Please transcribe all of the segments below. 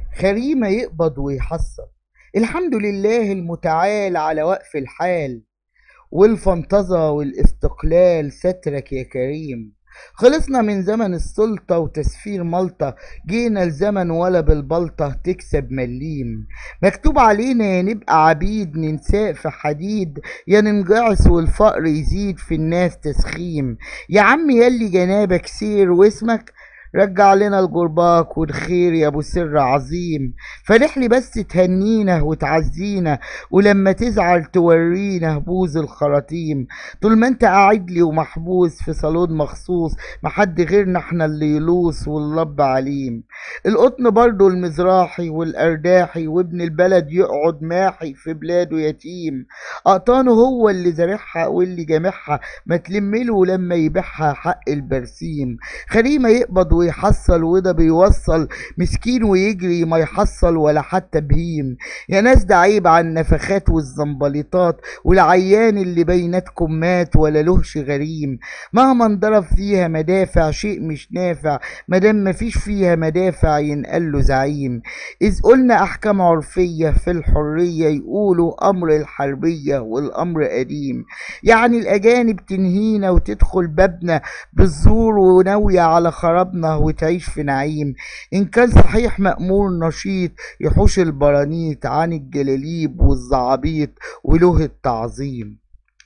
خريمة يقبض ويحصل الحمد لله المتعال على وقف الحال والفنطزة والاستقلال سترك يا كريم خلصنا من زمن السلطة وتسفير ملطة جينا لزمن ولا بالبلطة تكسب مليم مكتوب علينا يا نبقى عبيد ننساق في حديد يا ننجعس والفقر يزيد في الناس تسخيم يا عم يلي جنابك سير واسمك رجع لنا الجرباك والخير يا ابو سر عظيم فنحلي بس تهنينا وتعزينا ولما تزعل تورينا بوز الخراطيم طول ما انت قاعد لي ومحبوس في صالون مخصوص محد غيرنا احنا اللي يلوس واللب عليم القطن برضو المزراحي والارداحي وابن البلد يقعد ماحي في بلاده يتيم قطانه هو اللي زارعها واللي جامعها ما تلمله لما يبيعها حق البرسيم خريمة يقبض ويحصل وده بيوصل مسكين ويجري ما يحصل ولا حتى بهيم يا ناس ده عيب على النفخات والزنبليطات والعيان اللي بيناتكم مات ولا لهش غريم مهما انضرب فيها مدافع شيء مش نافع مادام مفيش فيها مدافع ينقل له زعيم إذ قلنا أحكام عرفية في الحرية يقولوا أمر الحربية والأمر قديم يعني الأجانب تنهينا وتدخل بابنا بالزور وناوية على خرابنا وتعيش في نعيم إن كان صحيح مأمور نشيط يحوش البرانيت عن الجلاليب والزعابيط وله التعظيم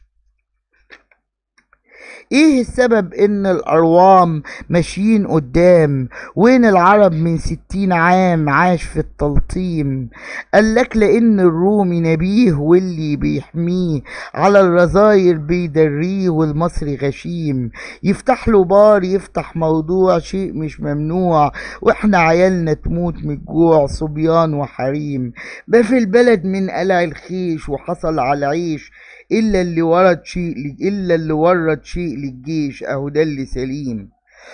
ايه السبب ان الاروام ماشيين قدام وين العرب من ستين عام عاش في التلطيم قالك لان الرومي نبيه واللي بيحميه على الرزاير بيدريه والمصري غشيم يفتح له بار يفتح موضوع شيء مش ممنوع واحنا عيالنا تموت من الجوع صبيان وحريم ده في البلد من قلع الخيش وحصل على عيش الا اللي ورد شيء الا اللي ورد شيء للجيش اهو ده اللي سليم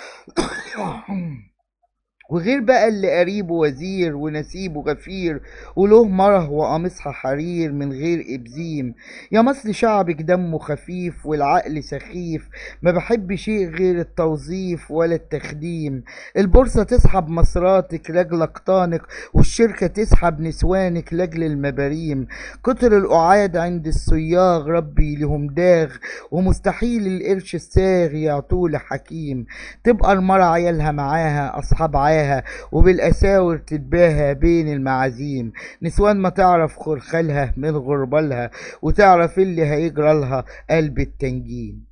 وغير بقى اللي قريبه وزير ونسيبه غفير وله مره وقميصها حرير من غير ابزيم يا مصر شعبك دمه خفيف والعقل سخيف ما بحب شيء غير التوظيف ولا التخديم البورصة تسحب مصراتك لاجل اقطانك والشركة تسحب نسوانك لاجل المباريم كتر القعاد عند الصياغ ربي لهم داغ ومستحيل القرش الساغ يعطوه لحكيم تبقى المرة عيالها معاها اصحاب عاهة وبالاساور تتباهى بين المعازيم نسوان ما تعرف خلخلها من غربالها وتعرف اللي هيجرى لها قلب التنجيم